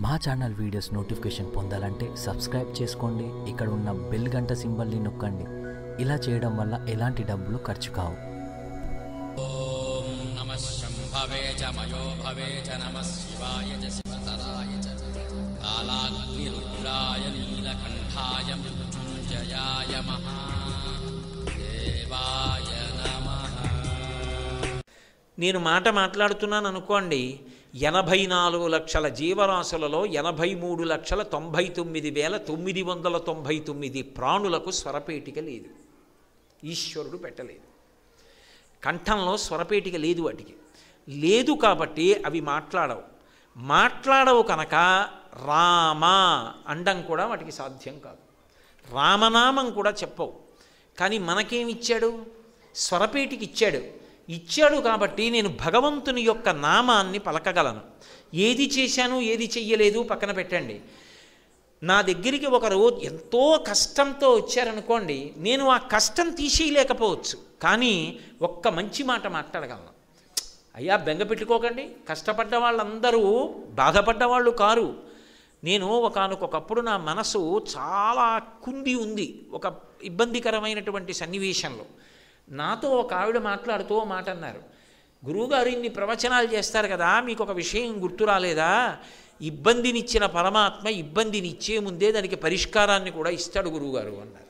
మా channel videos notification పొందాలంటే subscribe చేసుకోండి ఇక్కడ ఉన్న బెల్ గంట సింబల్ని నొక్కండి ఇలా చేయడం వల్ల ఎలాంటి డబ్బులు ఖర్చు కావు नमः शम्भवे च मयो भवे च नमः शिवाय च शिवतराय च कालाग्निरुद्राय नीलकण्ठाय मृत्युञ्जयाय महादेवाय नमः నేను మాట మాట్లాడుతున్నాను అనుకోండి ఎనభై నాలుగు లక్షల జీవరాశులలో ఎనభై మూడు లక్షల తొంభై తొమ్మిది వేల తొమ్మిది వందల తొంభై తొమ్మిది ప్రాణులకు స్వరపేటిక లేదు ఈశ్వరుడు పెట్టలేదు కంఠంలో స్వరపేటిక లేదు వాటికి లేదు కాబట్టి అవి మాట్లాడవు మాట్లాడవు కనుక రామ అండం కూడా వాటికి సాధ్యం కాదు రామనామం కూడా చెప్పవు కానీ మనకేమిచ్చాడు స్వరపేటికి ఇచ్చాడు ఇచ్చాడు కాబట్టి నేను భగవంతుని యొక్క నామాన్ని పలకగలను ఏది చేశాను ఏది చెయ్యలేదు పక్కన పెట్టండి నా దగ్గరికి ఒకరు ఎంతో కష్టంతో వచ్చారనుకోండి నేను ఆ కష్టం తీసేయలేకపోవచ్చు కానీ ఒక్క మంచి మాట మాట్లాడగలను అయ్యా బెంగ పెట్టుకోకండి కష్టపడ్డ వాళ్ళందరూ బాధపడ్డ వాళ్ళు కారు నేను ఒకనకొకప్పుడు నా మనసు చాలా కుంది ఉంది ఒక ఇబ్బందికరమైనటువంటి సన్నివేశంలో నాతో ఒక ఆవిడ మాట్లాడుతూ ఓ మాట అన్నారు గురువుగారు ఇన్ని ప్రవచనాలు చేస్తారు కదా మీకు ఒక విషయం గుర్తు రాలేదా ఇబ్బందినిచ్చిన పరమాత్మ ఇబ్బందినిచ్చే ముందే దానికి పరిష్కారాన్ని కూడా ఇస్తాడు గురువుగారు అన్నారు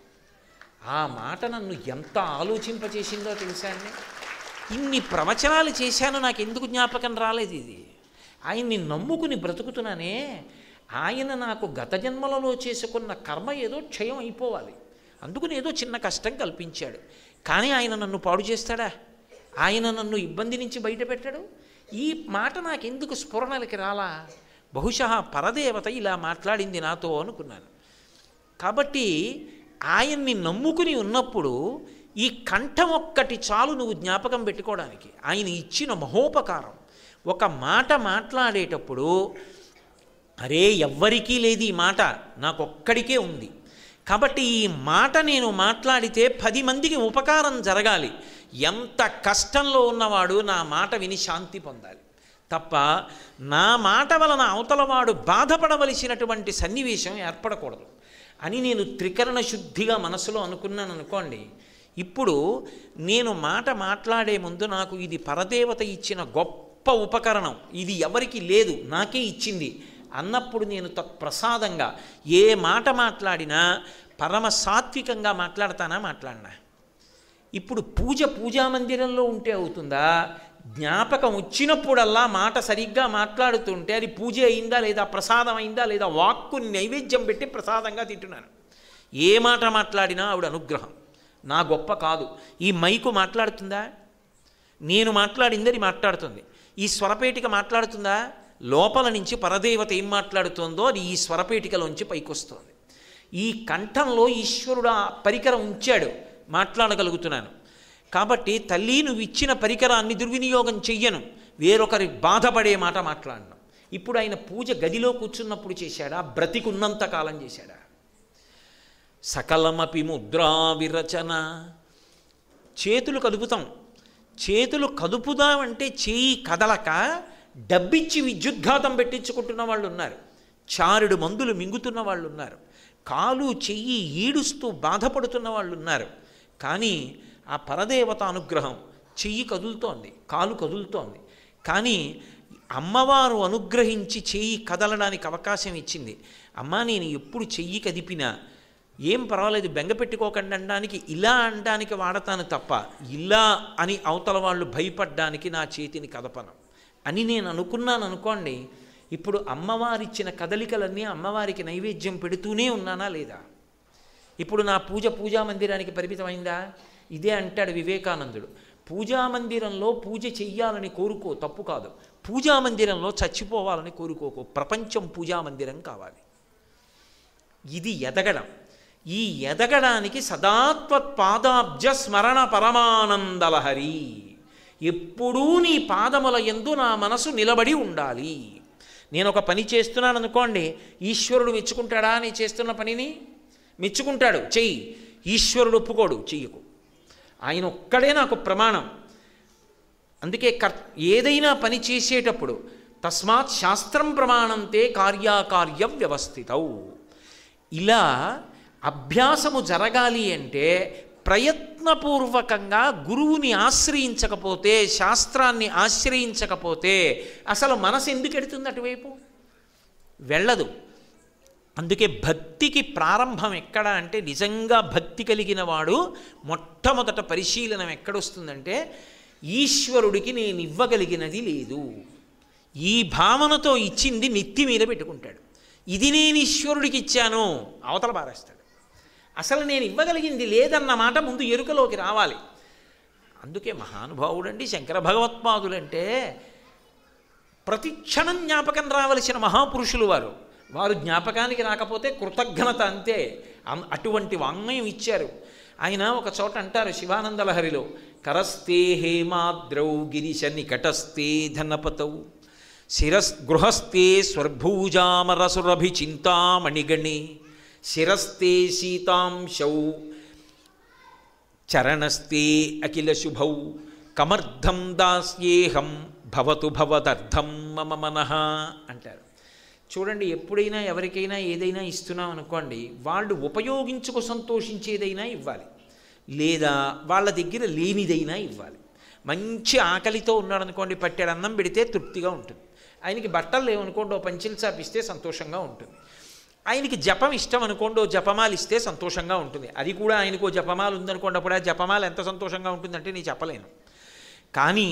ఆ మాట నన్ను ఎంత ఆలోచింపచేసిందో తెలుసా అండి ఇన్ని ప్రవచనాలు చేశాను నాకు ఎందుకు జ్ఞాపకం రాలేదు ఇది ఆయన్ని నమ్ముకుని బ్రతుకుతున్నానే ఆయన నాకు గత జన్మలలో చేసుకున్న కర్మ ఏదో క్షయం అయిపోవాలి అందుకని ఏదో చిన్న కష్టం కల్పించాడు కానీ ఆయన నన్ను పాడు చేస్తాడా ఆయన నన్ను ఇబ్బంది నుంచి బయటపెట్టాడు ఈ మాట నాకెందుకు స్ఫురణలకి రాలా బహుశా పరదేవత ఇలా మాట్లాడింది నాతో అనుకున్నాను కాబట్టి ఆయన్ని నమ్ముకుని ఉన్నప్పుడు ఈ కంఠం ఒక్కటి చాలు నువ్వు జ్ఞాపకం పెట్టుకోవడానికి ఆయన ఇచ్చిన మహోపకారం ఒక మాట మాట్లాడేటప్పుడు అరే ఎవ్వరికీ లేదు ఈ మాట నాకొక్కడికే ఉంది కాబట్టి ఈ మాట నేను మాట్లాడితే పది మందికి ఉపకారం జరగాలి ఎంత కష్టంలో ఉన్నవాడు నా మాట విని శాంతి పొందాలి తప్ప నా మాట వలన అవతలవాడు బాధపడవలసినటువంటి సన్నివేశం ఏర్పడకూడదు అని నేను త్రికరణ శుద్ధిగా మనసులో అనుకున్నాను అనుకోండి ఇప్పుడు నేను మాట మాట్లాడే ముందు నాకు ఇది పరదేవత ఇచ్చిన గొప్ప ఉపకరణం ఇది ఎవరికి లేదు నాకే ఇచ్చింది అన్నప్పుడు నేను తత్ప్రసాదంగా ఏ మాట మాట్లాడినా పరమ సాత్వికంగా మాట్లాడతానా మాట్లాడినా ఇప్పుడు పూజ పూజా మందిరంలో ఉంటే అవుతుందా జ్ఞాపకం వచ్చినప్పుడల్లా మాట సరిగ్గా మాట్లాడుతుంటే అది పూజ అయిందా లేదా ప్రసాదం అయిందా లేదా వాక్కుని నైవేద్యం పెట్టి ప్రసాదంగా తింటున్నాను ఏ మాట మాట్లాడినా ఆవిడ అనుగ్రహం నా గొప్ప కాదు ఈ మైకు మాట్లాడుతుందా నేను మాట్లాడింది అది మాట్లాడుతుంది ఈ స్వరపేటిక మాట్లాడుతుందా లోపల నుంచి పరదేవత ఏం మాట్లాడుతుందో అది ఈ స్వరపేటికలోంచి పైకొస్తుంది ఈ కంఠంలో ఈశ్వరుడు ఆ పరికరం ఉంచాడు మాట్లాడగలుగుతున్నాను కాబట్టి తల్లి నువ్వు ఇచ్చిన పరికరాన్ని దుర్వినియోగం చెయ్యను వేరొకరి బాధపడే మాట మాట్లాడను ఇప్పుడు ఆయన పూజ గదిలో కూర్చున్నప్పుడు చేశాడా బ్రతికున్నంత కాలం చేశాడా సకలమపి ముద్రా విరచన చేతులు కదుపుతాం చేతులు కదుపుదామంటే చేయి కదలక డబ్బిచ్చి విద్యుద్ఘాతం పెట్టించుకుంటున్న వాళ్ళు ఉన్నారు చారుడు మందులు మింగుతున్న వాళ్ళు ఉన్నారు కాలు చెయ్యి ఈడుస్తూ బాధపడుతున్న వాళ్ళు ఉన్నారు కానీ ఆ పరదేవత అనుగ్రహం చెయ్యి కదులుతోంది కాలు కదులుతోంది కానీ అమ్మవారు అనుగ్రహించి చెయ్యి కదలడానికి అవకాశం ఇచ్చింది అమ్మా నేను ఎప్పుడు చెయ్యి కదిపినా ఏం పర్వాలేదు బెంగ పెట్టుకోకండి అనడానికి ఇలా అనడానికి వాడతాను తప్ప ఇలా అని అవతల వాళ్ళు భయపడ్డానికి నా చేతిని కదపను అని నేను అనుకున్నాను అనుకోండి ఇప్పుడు అమ్మవారిచ్చిన కదలికలన్నీ అమ్మవారికి నైవేద్యం పెడుతూనే ఉన్నానా లేదా ఇప్పుడు నా పూజ పూజా మందిరానికి పరిమితమైందా ఇదే అంటాడు వివేకానందుడు పూజా మందిరంలో పూజ చెయ్యాలని కోరుకో తప్పు కాదు పూజా మందిరంలో చచ్చిపోవాలని కోరుకోకు ప్రపంచం పూజా మందిరం కావాలి ఇది ఎదగడం ఈ ఎదగడానికి సదాత్వత్పాదాబ్జ స్మరణ పరమానందలహరి ఎప్పుడూ నీ పాదముల ఎందు నా మనసు నిలబడి ఉండాలి నేను ఒక పని చేస్తున్నాను అనుకోండి ఈశ్వరుడు మెచ్చుకుంటాడా నీ చేస్తున్న పనిని మెచ్చుకుంటాడు చెయ్యి ఈశ్వరుడు ఒప్పుకోడు చెయ్యకు ఆయన ఒక్కడే నాకు ప్రమాణం అందుకే కర్ ఏదైనా పని చేసేటప్పుడు తస్మాత్ శాస్త్రం ప్రమాణంతే కార్యాకార్య వ్యవస్థితౌ ఇలా అభ్యాసము జరగాలి అంటే ప్రయత్నపూర్వకంగా గురువుని ఆశ్రయించకపోతే శాస్త్రాన్ని ఆశ్రయించకపోతే అసలు మనసు ఎందుకు ఎడుతుంది అటువైపు వెళ్ళదు అందుకే భక్తికి ప్రారంభం ఎక్కడ అంటే నిజంగా భక్తి కలిగిన వాడు మొట్టమొదట పరిశీలనం ఎక్కడొస్తుందంటే ఈశ్వరుడికి నేను ఇవ్వగలిగినది లేదు ఈ భావనతో ఇచ్చింది నెత్తి మీద పెట్టుకుంటాడు ఇది నేను ఈశ్వరుడికి ఇచ్చాను అవతల పారేస్తాడు అసలు నేను ఇవ్వగలిగింది లేదన్న మాట ముందు ఎరుకలోకి రావాలి అందుకే మహానుభావుడండి శంకర భగవత్పాదులంటే ప్రతి క్షణం జ్ఞాపకం రావలసిన మహాపురుషులు వారు వారు జ్ఞాపకానికి రాకపోతే కృతజ్ఞత అంతే అం- అటువంటి వాంగ్మయం ఇచ్చారు ఆయన ఒక చోట అంటారు శివానంద లహరిలో కరస్తే హేమాద్రౌ గిరిశ నికటస్తే ధనపతౌ శిరస్ గృహస్థే స్వర్భూజామరసురభి చింతామణిగణి శిరస్తే శీతాంశౌ చరణస్తే అఖిల శుభౌ కమర్థం దాస్యేహం భవతు భవదర్థం మమ మనః అంటారు చూడండి ఎప్పుడైనా ఎవరికైనా ఏదైనా ఇస్తున్నాం అనుకోండి వాళ్ళు ఉపయోగించుకు సంతోషించేదైనా ఇవ్వాలి లేదా వాళ్ళ దగ్గర లేనిదైనా ఇవ్వాలి మంచి ఆకలితో ఉన్నాడు అనుకోండి పట్టెడు అన్నం పెడితే తృప్తిగా ఉంటుంది ఆయనకి బట్టలు లేవనుకోండి ఓ పంచిల్ చాప్ ఇస్తే సంతోషంగా ఉంటుంది ఆయనకి జపం ఇష్టం అనుకోండి ఓ జపమాలు ఇస్తే సంతోషంగా ఉంటుంది అది కూడా ఆయనకు ఓ జపమాలు ఉందనుకోండి అప్పుడు ఆ జపమాలు ఎంత సంతోషంగా ఉంటుందంటే నేను చెప్పలేను కానీ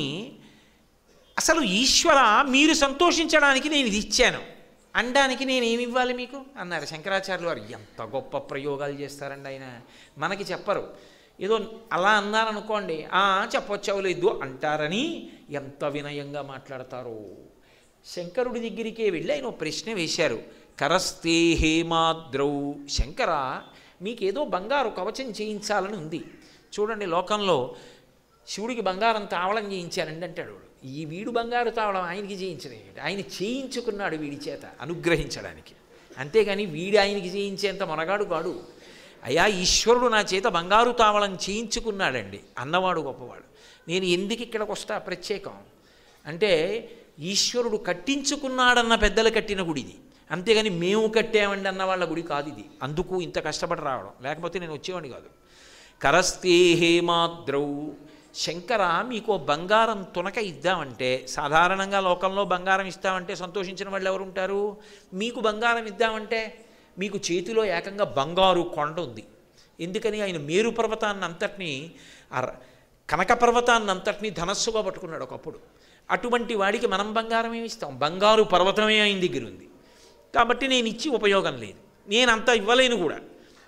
అసలు ఈశ్వర మీరు సంతోషించడానికి నేను ఇది ఇచ్చాను అనడానికి నేను ఏమి ఇవ్వాలి మీకు అన్నారు శంకరాచార్యులు వారు ఎంత గొప్ప ప్రయోగాలు చేస్తారండి ఆయన మనకి చెప్పరు ఏదో అలా అన్నారనుకోండి "ఆ, చెప్పొచ్చావు లేదు అంటారని ఎంత వినయంగా మాట్లాడతారో శంకరుడి దగ్గరికే వెళ్ళి ఆయన ఓ ప్రశ్న వేశారు కరస్తే హేమాద్రౌ శంకర మీకేదో బంగారు కవచం చేయించాలని ఉంది చూడండి లోకంలో శివుడికి బంగారం తావళం చేయించానండి అంటాడు వాడు. ఈ వీడు బంగారు తావళం ఆయనకి చేయించడం ఏంటి? ఆయన చేయించుకున్నాడు వీడి చేత అనుగ్రహించడానికి అంతేగాని వీడు ఆయనకి చేయించేంత మొనగాడు కాడు అయ్యా ఈశ్వరుడు నా చేత బంగారు తావళం చేయించుకున్నాడండి అన్నవాడు గొప్పవాడు నేను ఎందుకు ఇక్కడికి వస్తా ప్రత్యేకం అంటే ఈశ్వరుడు కట్టించుకున్నాడన్న పెద్దలు కట్టిన గుడి ఇది అంతేగాని మేము కట్టామండి అన్న వాళ్ళ గుడి కాదు ఇది అందుకు ఇంత కష్టపడి రావడం లేకపోతే నేను వచ్చేవాడిని కాదు కరస్తే హేమాద్రౌ శంకర మీకు ఓ బంగారం తునక ఇద్దామంటే సాధారణంగా లోకంలో బంగారం ఇస్తామంటే సంతోషించిన వాళ్ళు ఎవరు ఉంటారు మీకు బంగారం ఇద్దామంటే మీకు చేతిలో ఏకంగా బంగారు కొండ ఉంది ఎందుకని ఆయన మేరు పర్వతాన్ని అంతటినీ ఆ ర- కనక పర్వతాన్ని అంతటినీ ధనస్సుగా పట్టుకున్నాడు ఒకప్పుడు అటువంటి వాడికి మనం బంగారం ఏమి ఇస్తాం బంగారు పర్వతమే ఆయన దగ్గర ఉంది కాబట్టి నేను ఇచ్చి ఉపయోగం లేదు నేను అంత ఇవ్వలేను కూడా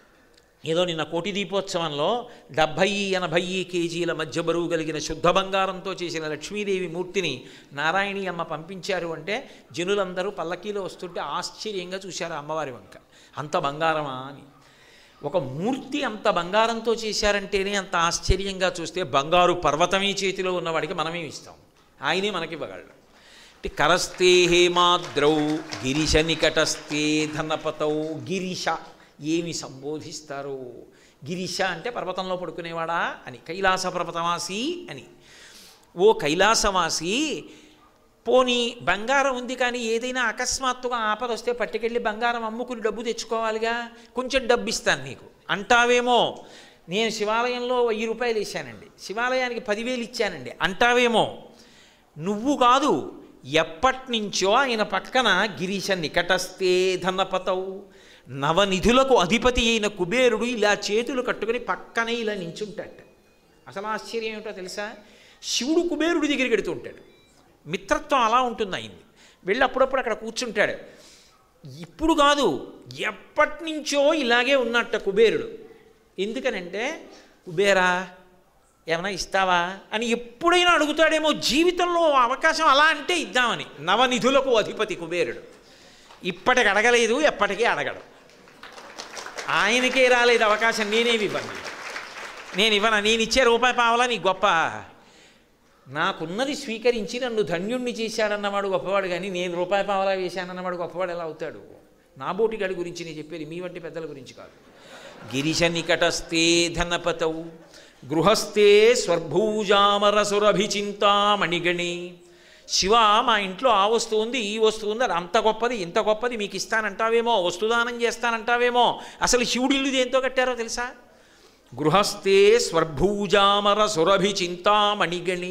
ఏదో నిన్న కోటి దీపోత్సవంలో డెబ్భై ఎనభై కేజీల మధ్య బరువు కలిగిన శుద్ధ బంగారంతో చేసిన లక్ష్మీదేవి మూర్తిని నారాయణి అమ్మ పంపించారు అంటే జనులందరూ పల్లకీలో వస్తుంటే ఆశ్చర్యంగా చూశారు ఆ అమ్మవారి వంక అంత బంగారమా అని ఒక మూర్తి అంత బంగారంతో చేశారంటేనే అంత ఆశ్చర్యంగా చూస్తే బంగారు పర్వతమే చేతిలో ఉన్నవాడికి మనమే ఇస్తాం ఆయనే మనకివ్వగలడు అంటే కరస్తే హేమాద్రౌ గిరిశ నికటస్తే ధనపతౌ గిరిశ ఏమి సంబోధిస్తారు గిరిశ అంటే పర్వతంలో పడుకునేవాడా అని కైలాస పర్వతవాసి అని ఓ కైలాసవాసి పోనీ బంగారం ఉంది కానీ ఏదైనా అకస్మాత్తుగా ఆపద వస్తే పట్టుకెళ్ళి బంగారం అమ్ముకుని డబ్బు తెచ్చుకోవాలిగా కొంచెం డబ్బు ఇస్తాను నీకు అంటావేమో నేను శివాలయంలో వెయ్యి రూపాయలు ఇచ్చానండి శివాలయానికి పదివేలు ఇచ్చానండి అంటావేమో నువ్వు కాదు ఎప్పటినుంచో ఆయన పక్కన గిరీశ నికటస్తే ధనపతవు నవనిధులకు అధిపతి అయిన కుబేరుడు ఇలా చేతులు కట్టుకుని పక్కనే ఇలా నించుంటాడు అసలు ఆశ్చర్యం ఏమిటో తెలుసా శివుడు కుబేరుడి దగ్గరికి వెడుతూ ఉంటాడు మిత్రత్వం అలా ఉంటుంది అయింది వెళ్ళి అప్పుడప్పుడు అక్కడ కూర్చుంటాడు ఇప్పుడు కాదు ఎప్పటి నుంచో ఇలాగే ఉన్నట్ట కుబేరుడు ఎందుకనంటే కుబేరా ఏమైనా ఇస్తావా అని ఎప్పుడైనా అడుగుతాడేమో జీవితంలో అవకాశం అలా అంటే ఇద్దామని నవనిధులకు అధిపతి కుబేరుడు ఇప్పటికి అడగలేదు ఎప్పటికీ అడగడు ఆయనకే రాలేదు అవకాశం నేనేమి ఇవ్వను నేను ఇవ్వను నేను ఇచ్చే రూపాయి పావలా నీ గొప్ప నాకున్నది స్వీకరించి నన్ను ధన్యుణ్ణి చేశాడన్నవాడు గొప్పవాడు కానీ నేను రూపాయి పావలా వేశానన్నవాడు గొప్పవాడు ఎలా అవుతాడు నా బోటిగాడి గురించి నేను చెప్పేది మీ వంటి పెద్దల గురించి కాదు గిరిశ నికటస్తే ధనపతౌ గృహస్థే స్వర్భూజామరసురభిచింతామణిగణి శివ మా ఇంట్లో ఆ వస్తువు ఉంది ఈ వస్తువు ఉంది అది అంత గొప్పది ఇంత గొప్పది మీకు ఇస్తానంటావేమో వస్తుదానం చేస్తానంటావేమో అసలు శివుడి ఇల్లు దేంతో కట్టారో తెలుసా గృహస్థే స్వర్భూజామర సురభి చింతామణిగణి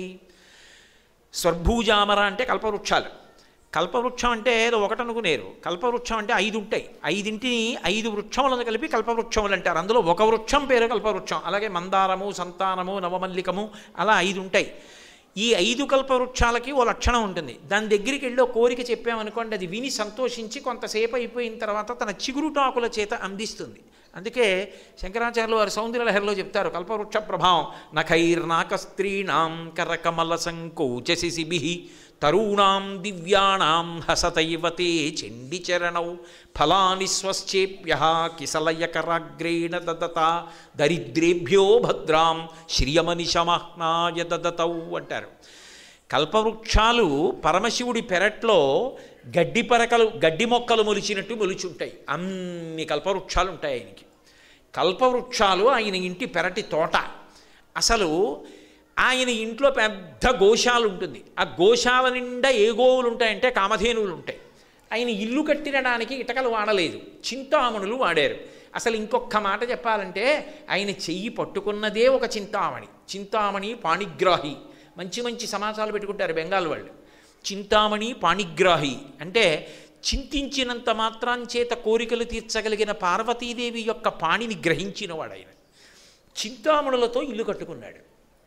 స్వర్భూజామర అంటే కల్పవృక్షాలు కల్పవృక్షం అంటే ఏదో ఒకటి అనుకునేరు కల్పవృక్షం అంటే ఐదు ఉంటాయి ఐదింటిని ఐదు వృక్షములను కలిపి కల్పవృక్షములు అంటారు అందులో ఒక వృక్షం పేరు కల్పవృక్షం అలాగే మందారము సంతానము నవమల్లికము అలా ఐదు ఉంటాయి ఈ ఐదు కల్పవృక్షాలకి ఓ లక్షణం ఉంటుంది దాని దగ్గరికి వెళ్ళి ఓ కోరిక చెప్పామనుకోండి అది విని సంతోషించి కొంతసేపు అయిపోయిన తర్వాత తన చిగురుటాకుల చేత అందిస్తుంది అందుకే శంకరాచార్యులు వారి సౌందర్యలహరిలో చెప్తారు కల్పవృక్ష ప్రభావం నఖైర్నాక స్త్రీణాం కరకమల సంకోచసిబి తరూణాం దివ్యాణాం హసతైవతే చండిచరణౌ ఫలాని స్వశ్చేప్య కిసలయకరాగ్రేణ దదత దరిద్రేభ్యో భద్రాం శ్రియమనిశమహ్నాయ దదతౌ అంటారు కల్పవృక్షాలు పరమశివుడి పెరట్లో గడ్డి పరకలు గడ్డి మొక్కలు మొలిచినట్టు మొలిచుంటాయి అన్ని కల్పవృక్షాలు ఉంటాయి ఆయనకి కల్పవృక్షాలు ఆయన ఇంటి పెరటి తోట అసలు ఆయన ఇంట్లో పెద్ద గోశాల ఉంటుంది ఆ గోశాల నిండా ఏ గోవులు ఉంటాయంటే కామధేనువులు ఉంటాయి ఆయన ఇల్లు కట్టినడానికి ఇటకలు వాడలేదు చింతామణులు వాడారు అసలు ఇంకొక మాట చెప్పాలంటే ఆయన చెయ్యి పట్టుకున్నదే ఒక చింతామణి చింతామణి పాణిగ్రాహి మంచి మంచి సమాసాలు పెట్టుకుంటారు బెంగాల్ వాళ్ళు చింతామణి పాణిగ్రాహి అంటే చింతించినంత మాత్రం చేత కోరికలు తీర్చగలిగిన పార్వతీదేవి యొక్క పాణిని గ్రహించినవాడు ఆయన చింతామణులతో ఇల్లు కట్టుకున్నాడు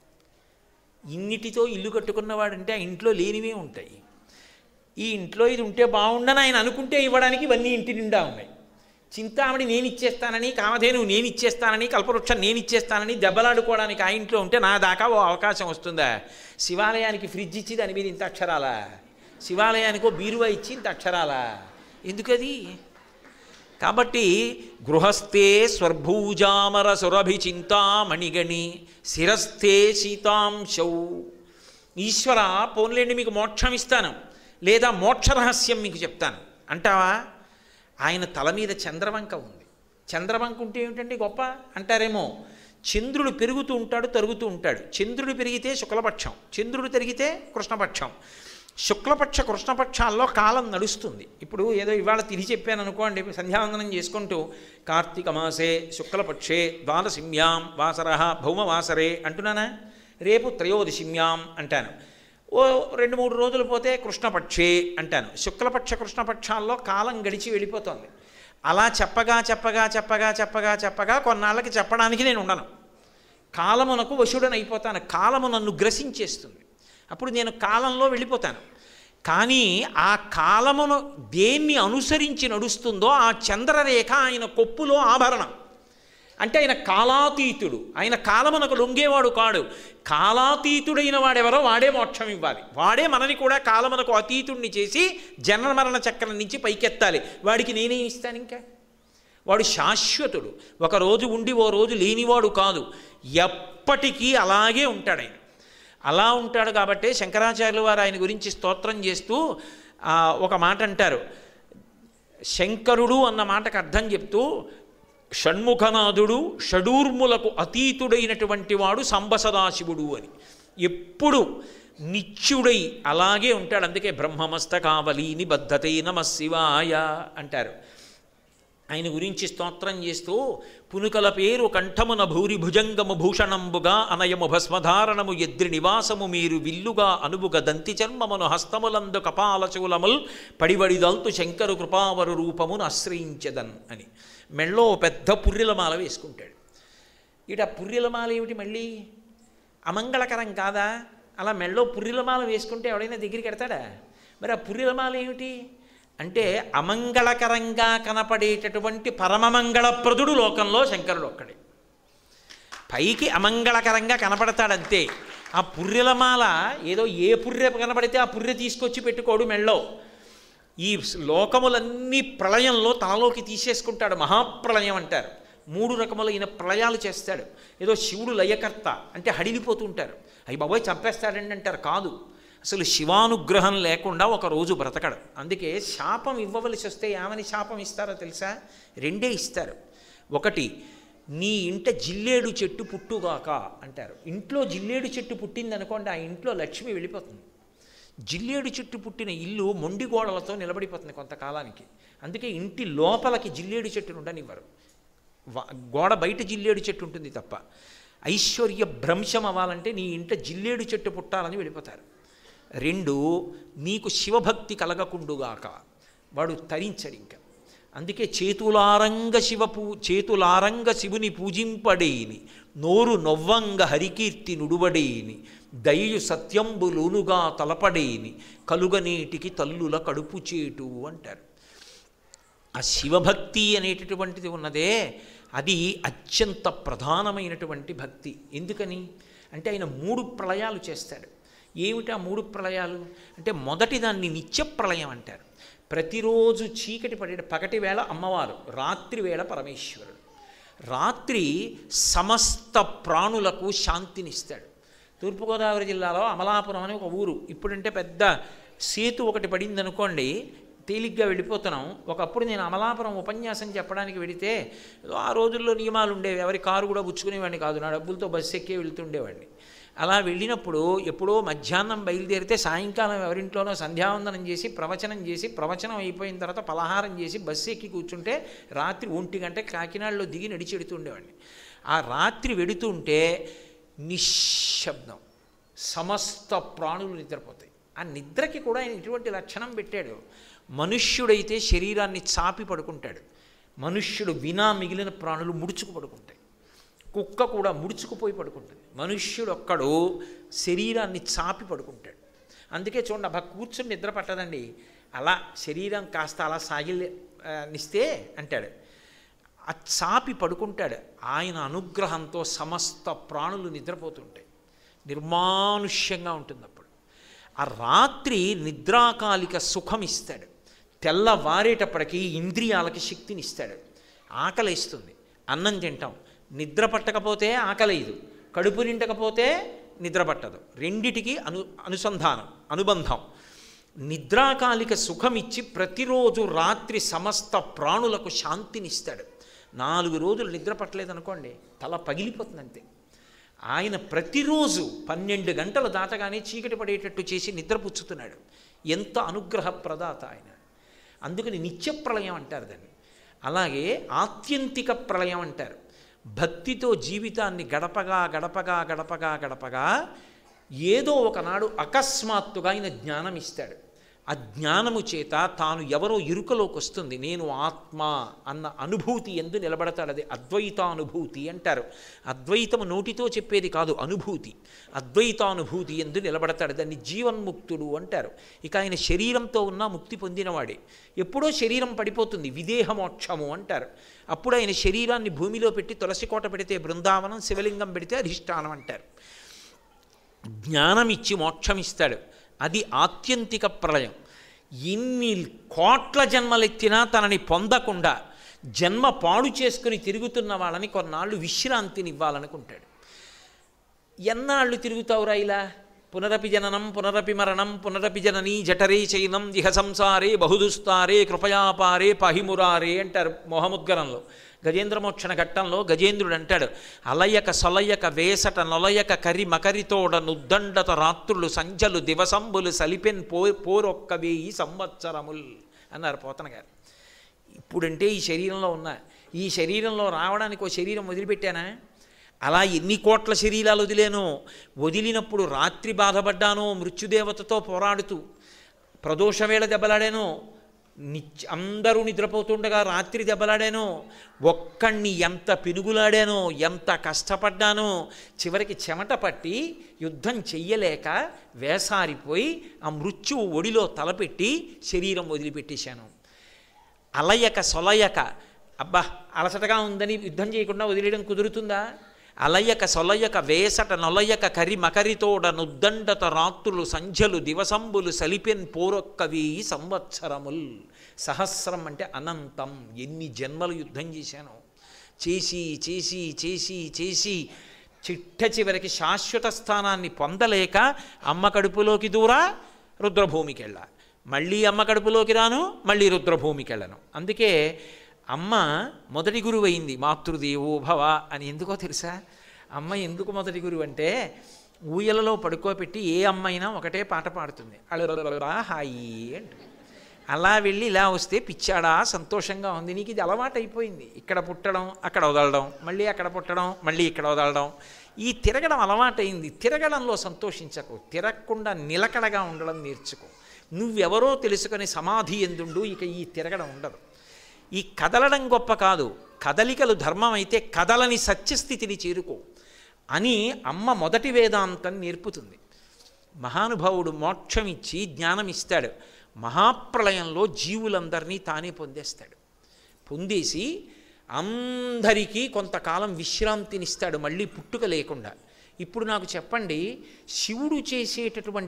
ఇన్నిటితో ఇల్లు కట్టుకున్నవాడంటే ఆ ఇంట్లో లేనివే ఉంటాయి ఈ ఇంట్లో ఇది ఉంటే బాగుండని ఆయన అనుకుంటే ఇవ్వడానికి ఇవన్నీ ఇంటి నిండా ఉన్నాయి చింతామణి నేను ఇచ్చేస్తానని కామధేను నేను ఇచ్చేస్తానని కల్పవృక్షం నేను ఇచ్చేస్తానని దెబ్బలాడుకోవడానికి ఆ ఇంట్లో ఉంటే నా దాకా ఓ అవకాశం వస్తుందా శివాలయానికి ఫ్రిడ్జ్ ఇచ్చి దాని మీద ఇంత అక్షరాలా శివాలయానికి ఓ బీరువా ఇచ్చి ఇంత అక్షరాలా ఎందుకది కాబట్టి గృహస్థే స్వర్భూజామర సురభి చింతామణిగణి శిరస్థే సీతాంశౌ ఈశ్వర పోన్లేండి మీకు మోక్షం ఇస్తాను లేదా మోక్ష రహస్యం మీకు చెప్తాను అంటావా ఆయన తల మీద చంద్రవంక ఉంది చంద్రవంక ఉంటే ఏమిటండి గొప్ప అంటారేమో చంద్రుడు పెరుగుతూ ఉంటాడు తరుగుతూ ఉంటాడు చంద్రుడు పెరిగితే శుక్లపక్షం చంద్రుడు తరిగితే కృష్ణపక్షం శుక్లపక్ష కృష్ణపక్షాల్లో కాలం నడుస్తుంది ఇప్పుడు ఏదో ఇవాళ తిరిగి చెప్పాను అనుకోండి సంధ్యావందనం చేసుకుంటూ కార్తీక మాసే శుక్లపక్షే ద్వాదశిమ్యాం వాసర భౌమవాసరే అంటున్నానా రేపు త్రయోదశిమ్యాం అంటాను ఓ రెండు మూడు రోజులు పోతే కృష్ణపక్షే అంటాను శుక్లపక్ష కృష్ణపక్షాల్లో కాలం గడిచి వెళ్ళిపోతుంది అలా చెప్పగా చెప్పగా చెప్పగా చెప్పగా చెప్పగా కొన్నాళ్ళకి చెప్పడానికి నేను ఉండను కాలమునకు వశుడని అయిపోతాను కాలము నన్ను గ్రసించేస్తుంది అప్పుడు నేను కాలంలో వెళ్ళిపోతాను కానీ ఆ కాలమును దేన్ని అనుసరించి నడుస్తుందో ఆ చంద్రరేఖ ఆయన కొప్పులో ఆభరణం అంటే ఆయన కాలాతీతుడు ఆయన కాలమునకు లొంగేవాడు కాడు కాలాతీతుడైన వాడెవరో వాడే మోక్షం ఇవ్వాలి వాడే మనని కూడా కాలమునకు అతీతుడిని చేసి జన్మ మరణ చక్రం నుంచి పైకెత్తాలి వాడికి నేనేం ఇస్తాను ఇంకా వాడు శాశ్వతుడు ఒక రోజు ఉండి ఓ రోజు లేనివాడు కాదు ఎప్పటికీ అలాగే ఉంటాడు ఆయన అలా ఉంటాడు కాబట్టి శంకరాచార్యులు వారు ఆయన గురించి స్తోత్రం చేస్తూ ఆ, ఒక మాట అంటారు శంకరుడు అన్న మాటకు అర్థం చెప్తూ షణ్ముఖనాథుడు షడూర్ములకు అతీతుడైనటువంటి వాడు సంబసదాశివుడు అని ఎప్పుడు నిత్యుడై అలాగే ఉంటాడు అందుకే బ్రహ్మమస్తకావలి నిబద్ధతే నమ శివాయ అంటారు ఆయన గురించి స్తోత్రం చేస్తూ పునుకల పేరు కంఠమున భూరి భుజంగము భూషణంబుగా అనయము భస్మధారణము ఎద్రి నివాసము మీరు విల్లుగా అనుబుగ దంతి చర్మమును హస్తములందు కపాలచూలముల్ పడివడిదల్తు శంకరు కృపావరు రూపమును ఆశ్రయించదన్ అని మెళ్ళో ఓ పెద్ద పుర్రెలమాల వేసుకుంటాడు ఇట పుర్రెలమాల ఏమిటి మళ్ళీ అమంగళకరం కాదా అలా మెళ్ళో పుర్రెలమాల వేసుకుంటే ఎవడైనా దగ్గరికి ఎడతాడా మరి ఆ పుర్రెలమాల ఏమిటి అంటే అమంగళకరంగా కనపడేటటువంటి పరమమంగళప్రదుడు లోకంలో శంకరుడు ఒక్కడే పైకి అమంగళకరంగా కనపడతాడంతే ఆ పుర్రెలమాల ఏదో ఏ పుర్రె కనపడితే ఆ పుర్రె తీసుకొచ్చి పెట్టుకోడు మెళ్ళో ఈ లోకములన్నీ ప్రళయంలో తనలోకి తీసేసుకుంటాడు మహాప్రళయం అంటారు మూడు రకములైన ప్రళయాలు చేస్తాడు ఏదో శివుడు లయకర్త అంటే హడిలిపోతూ ఉంటారు అయ్యి బాబోయ్ చంపేస్తాడండి అంటారు కాదు అసలు శివానుగ్రహం లేకుండా ఒక రోజు బ్రతకడు అందుకే శాపం ఇవ్వవలసి వస్తే ఏమని శాపం ఇస్తారో తెలుసా రెండే ఇస్తారు ఒకటి నీ ఇంట జిల్లేడు చెట్టు పుట్టుగాక అంటారు ఇంట్లో జిల్లేడు చెట్టు పుట్టిందనుకోండి ఆ ఇంట్లో లక్ష్మి వెళ్ళిపోతుంది జిల్లేడు చెట్టు పుట్టిన ఇల్లు మొండి గోడలతో నిలబడిపోతుంది కొంతకాలానికి అందుకే ఇంటి లోపలికి జిల్లేడు చెట్టును ఉండనివ్వరు వా- గోడ బయట జిల్లేడు చెట్టు ఉంటుంది తప్ప ఐశ్వర్య భ్రంశం అవ్వాలంటే నీ ఇంట జిల్లేడు చెట్టు పుట్టాలని వెళ్ళిపోతారు రెండు నీకు శివభక్తి కలగకుండుగాక వాడు తరించడు ఇంకా అందుకే చేతులారంగ శివ పూ చేతులారంగ శివుని పూజింపడేని నోరు నొవ్వంగ హరికీర్తి నుడువడేని దయయు సత్యంబులునుగా తలపడేని కలుగనీటికి తల్లుల కడుపు చేటు అంటారు ఆ శివభక్తి అనేటటువంటిది ఉన్నదే అది అత్యంత ప్రధానమైనటువంటి భక్తి ఎందుకని అంటే ఆయన మూడు ప్రళయాలు చేస్తాడు ఏమిటి ఆ మూడు ప్రళయాలు అంటే మొదటి దాన్ని నిత్య ప్రళయం అంటారు ప్రతిరోజు చీకటి పడే పగటి వేళ అమ్మవారు రాత్రి వేళ పరమేశ్వరుడు రాత్రి సమస్త ప్రాణులకు శాంతినిస్తాడు తూర్పుగోదావరి జిల్లాలో అమలాపురం అని ఒక ఊరు ఇప్పుడంటే పెద్ద సేతు ఒకటి పడింది అనుకోండి తేలిగ్గా వెళ్ళిపోతున్నాం ఒకప్పుడు నేను అమలాపురం ఉపన్యాసం చెప్పడానికి వెడితే ఏదో ఆ రోజుల్లో నియమాలు ఉండేవి ఎవరి కారు కూడా పుచ్చుకునేవాడిని కాదు నా డబ్బులతో బస్సు ఎక్కే వెళ్తుండేవాడిని అలా వెళ్ళినప్పుడు ఎప్పుడో మధ్యాహ్నం బయలుదేరితే సాయంకాలం ఎవరింట్లోనో సంధ్యావందనం చేసి ప్రవచనం చేసి ప్రవచనం అయిపోయిన తర్వాత పలహారం చేసి బస్సు ఎక్కి కూర్చుంటే రాత్రి ఒంటి గంట కాకినాడలో దిగి నడిచి వెడుతుండేవాడిని ఆ రాత్రి వెడుతుంటే నిశ్శబ్దం సమస్త ప్రాణులు నిద్రపోతాయి ఆ నిద్రకి కూడా ఆయన ఇటువంటి లక్షణం పెట్టాడు మనుష్యుడైతే శరీరాన్ని చాపి పడుకుంటాడు మనుష్యుడు వినా మిగిలిన ప్రాణులు ముడుచుకు పడుకుంటాయి కుక్క కూడా ముడుచుకుపోయి పడుకుంటుంది మనుష్యుడు ఒక్కడు శరీరాన్ని చాపి పడుకుంటాడు అందుకే చూడండి అబ్బా కూర్చుని నిద్ర పట్టదండి అలా శరీరం కాస్త అలా సాగిల్ ఆ, నిస్తే అంటాడు ఆ చాపి పడుకుంటాడు ఆయన అనుగ్రహంతో సమస్త ప్రాణులు నిద్రపోతుంటాయి నిర్మానుష్యంగా ఉంటుంది అప్పుడు ఆ రాత్రి నిద్రాకాలిక సుఖం ఇస్తాడు తెల్లవారేటప్పటికీ ఇంద్రియాలకి శక్తిని ఇస్తాడు ఆకలిస్తుంది అన్నం తింటాం నిద్ర పట్టకపోతే ఆకలేదు కడుపు నిండకపోతే నిద్ర పట్టదు రెండిటికి అను అనుసంధానం అనుబంధం నిద్రాకాలిక సుఖమిచ్చి ప్రతిరోజు రాత్రి సమస్త ప్రాణులకు శాంతినిస్తాడు నాలుగు రోజులు నిద్ర పట్టలేదనుకోండి తల పగిలిపోతుంది అంతే ఆయన ప్రతిరోజు పన్నెండు గంటలు దాటగానే చీకటి పడేటట్టు చేసి నిద్రపుచ్చుతున్నాడు ఎంత అనుగ్రహ ప్రదాత ఆయన అందుకని నిత్య ప్రళయం అంటారు దాన్ని అలాగే ఆత్యంతిక ప్రళయం అంటారు భక్తితో జీవితాన్ని గడపగా గడపగా గడపగా గడపగా ఏదో ఒకనాడు అకస్మాత్తుగా ఆయన జ్ఞానం ఇస్తాడు ఆ జ్ఞానము చేత తాను ఎవరో ఇరుకలోకి వస్తుంది నేను ఆత్మ అన్న అనుభూతి ఎందు నిలబడతాడు అది అద్వైతానుభూతి అంటారు అద్వైతము నోటితో చెప్పేది కాదు అనుభూతి అద్వైతానుభూతి ఎందు నిలబడతాడు దాన్ని జీవన్ముక్తుడు అంటారు ఇక ఆయన శరీరంతో ఉన్న ముక్తి పొందినవాడే ఎప్పుడో శరీరం పడిపోతుంది విదేహమోక్షము అంటారు అప్పుడు ఆయన శరీరాన్ని భూమిలో పెట్టి తులసి కోట పెడితే బృందావనం శివలింగం పెడితే అధిష్టానం అంటారు జ్ఞానమిచ్చి మోక్షమిస్తాడు అది ఆత్యంతిక ప్రళయం ఎన్ని కోట్ల జన్మలెత్తినా తనని పొందకుండా జన్మ పాడు చేసుకుని తిరుగుతున్న వాళ్ళని కొన్నాళ్ళు విశ్రాంతిని ఇవ్వాలనుకుంటాడు ఎన్నాళ్ళు తిరుగుతావురా ఇలా పునరపి జననం పునరపి మరణం పునరపి జననీ జఠరే చైనం ఇహ సంసారే బహుదుస్తారే కృపయాపారే పహిమురారే అంటారు మొహముద్గరంలో గజేంద్రమోక్షణ ఘట్టంలో గజేంద్రుడు అంటాడు అలయక సొలయక వేసట నొలయక కరి మకరితోడ నుద్దండత రాత్రులు సంజలు దివసంబులు సలిపెన్ పో పోరొక్క వేయి సంవత్సరముల్ అన్నారు పోతన గారు ఇప్పుడంటే ఈ శరీరంలో ఉన్నా ఈ శరీరంలో రావడానికి ఓ శరీరం వదిలిపెట్టానా అలా ఎన్ని కోట్ల శరీరాలు వదిలేనో వదిలినప్పుడు రాత్రి బాధపడ్డానో మృత్యుదేవతతో పోరాడుతూ ప్రదోషవేళ దెబ్బలాడానో నిత్య అందరూ నిద్రపోతుండగా రాత్రి దెబ్బలాడానో ఒక్కడిని ఎంత పినుగులాడానో ఎంత కష్టపడ్డానో చివరికి చెమట పట్టి యుద్ధం చెయ్యలేక వేసారిపోయి ఆ మృత్యువు ఒడిలో తలపెట్టి శరీరం వదిలిపెట్టేశాను అలయక సొలయక అబ్బా అలసటగా ఉందని యుద్ధం చేయకుండా వదిలేయడం కుదురుతుందా అలయక సొలయక వేసట నొలయక కరి మకరితోడ నుద్దండత రాత్రులు సంధ్యలు దివసంబులు సలిపెన్ పోరొక్క వేయి సంవత్సరముల్ సహస్రం అంటే అనంతం ఎన్ని జన్మలు యుద్ధం చేశాను చేసి చేసి చేసి చేసి చిట్ట చివరికి శాశ్వత స్థానాన్ని పొందలేక అమ్మ కడుపులోకి దూరా రుద్రభూమికి వెళ్ళా మళ్ళీ అమ్మ కడుపులోకి రాను మళ్ళీ రుద్రభూమికి వెళ్ళను అందుకే అమ్మ మొదటి గురువు అయింది మాతృదేవో భవ అని ఎందుకో తెలుసా అమ్మ ఎందుకు మొదటి గురువు అంటే ఊయలలో పడుకోబెట్టి ఏ అమ్మైనా ఒకటే పాట పాడుతుంది అళరా హాయి అంటుంది అలా వెళ్ళి ఇలా వస్తే పిచ్చాడా సంతోషంగా ఉంది నీకు ఇది అలవాటు అయిపోయింది ఇక్కడ పుట్టడం అక్కడ వదలడం మళ్ళీ అక్కడ పుట్టడం మళ్ళీ ఇక్కడ వదలడం ఈ తిరగడం అలవాటైంది తిరగడంలో సంతోషించకు తిరగకుండా నిలకడగా ఉండడం నేర్చుకో నువ్వెవరో తెలుసుకొని సమాధి ఎందుండు ఇక ఈ తిరగడం ఉండదు ఈ కదలడం గొప్ప కాదు కదలికలు ధర్మం అయితే కదలని సత్యస్థితిని చేరుకో అని అమ్మ మొదటి వేదాంతం నేర్పుతుంది మహానుభావుడు మోక్షం ఇచ్చి జ్ఞానం ఇస్తాడు మహాప్రళయంలో జీవులందరినీ తానే పొందేస్తాడు పొందేసి అందరికీ కొంతకాలం విశ్రాంతినిస్తాడు మళ్ళీ పుట్టుక లేకుండా ఇప్పుడు నాకు చెప్పండి శివుడు చేసేటటువంటి